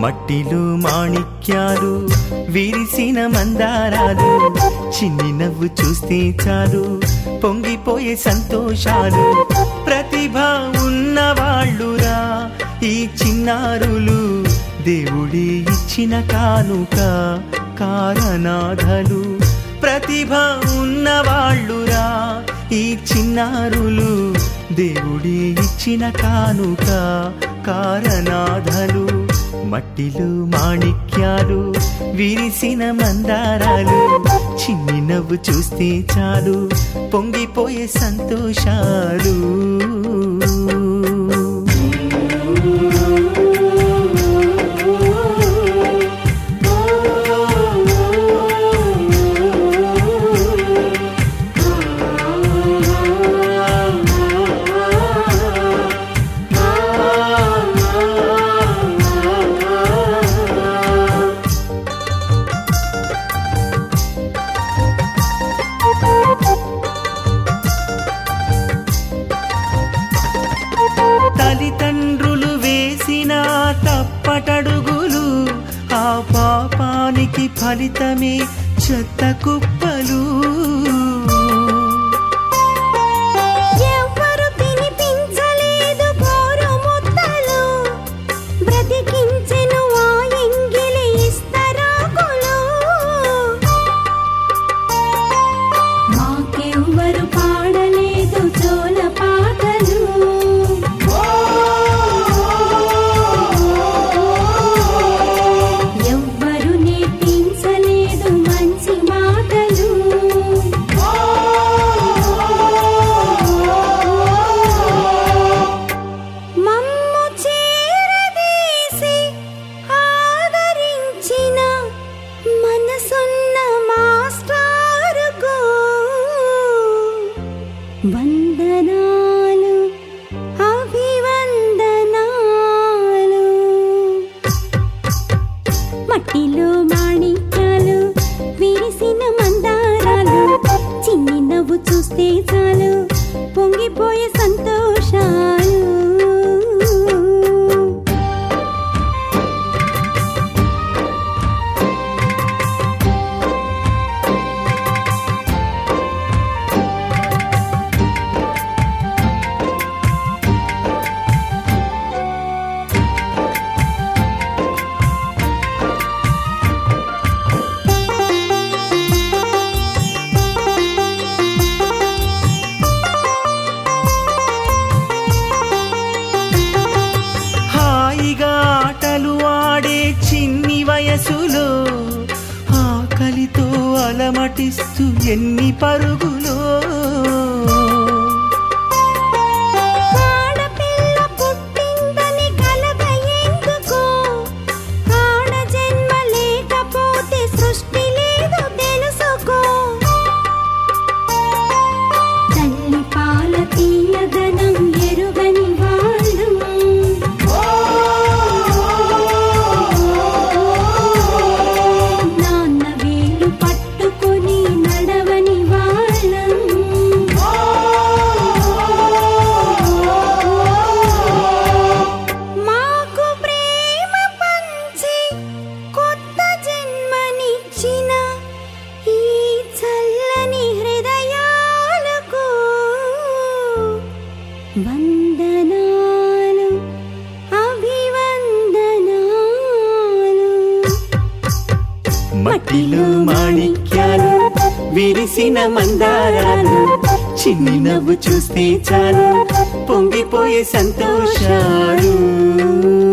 మట్టిలో మాణిక్యాలు విరిసిన మందారాలు చిన్ని నవ్వు చూస్తే చాలు పొంగిపోయే సంతోషాలు ప్రతిభ ఉన్నవాళ్ళురా ఈ చిన్నారులు దేవుడి ఇచ్చిన కానుక కారణాధలు ప్రతిభ ఉన్నవాళ్ళురా ఈ చిన్నారులు దేవుడి ఇచ్చిన కానుక కారణాధలు మట్టిలో మాణిక్యాలు విరిసిన మందారాలు చిన్ని నవ్వు చూస్తే చాలు పొంగిపోయే సంతోషాలు తల్లిదండ్రులు వేసిన తప్పటడుగులు ఆ పాపానికి ఫలితమే చెత్త కుప్పలు ఎవ్వరు తినిపించలేదు గోరు ముద్దలు బ్రతికించెను ఆ ఎంగిలి ఇస్తరాకులు మాకెవ్వరు పాడలేదు జోల పాటలు ఎవ్వరు నేర్పించలేదు మంచి మాటలు మమ్ము చేరదీసి ఆదరించిన మనసున్న మాస్టారుకు వందనాలు అభివందనాలు మట్టిలో మాణిక్యాలు విరిసిన మందారాలు చిన్ని నవ్వు చూస్తే చాలు పొంగిపోయే సంతోషాలు హాయిగా ఆటలు ఆడే చిన్ని వయసులో ఆకలితో అలమటిస్తూ ఎన్ని పరుగులో ఆడపిల్ల పుట్టిందని కలగ ఎందుకో ఆడ జన్మ లేకపోతే సృష్టి లేదు తెలుసుకో తల్లి పాల తీయదనం ఎరుగని వాళ్ళం నాన్న వేలు పట్టుకొని నడవని వాళ్ళం మాకు ప్రేమ పంచి కొత్త జన్మనిచ్చిన ఈ చల్లని హృదయాలకు వందనాలు అభివందనాలు మట్టిలో మాణిక్యాలు విరిసిన మందారాలు చిన్ని నవ్వు చూస్తే చాలు పొంగిపోయే సంతోషాలు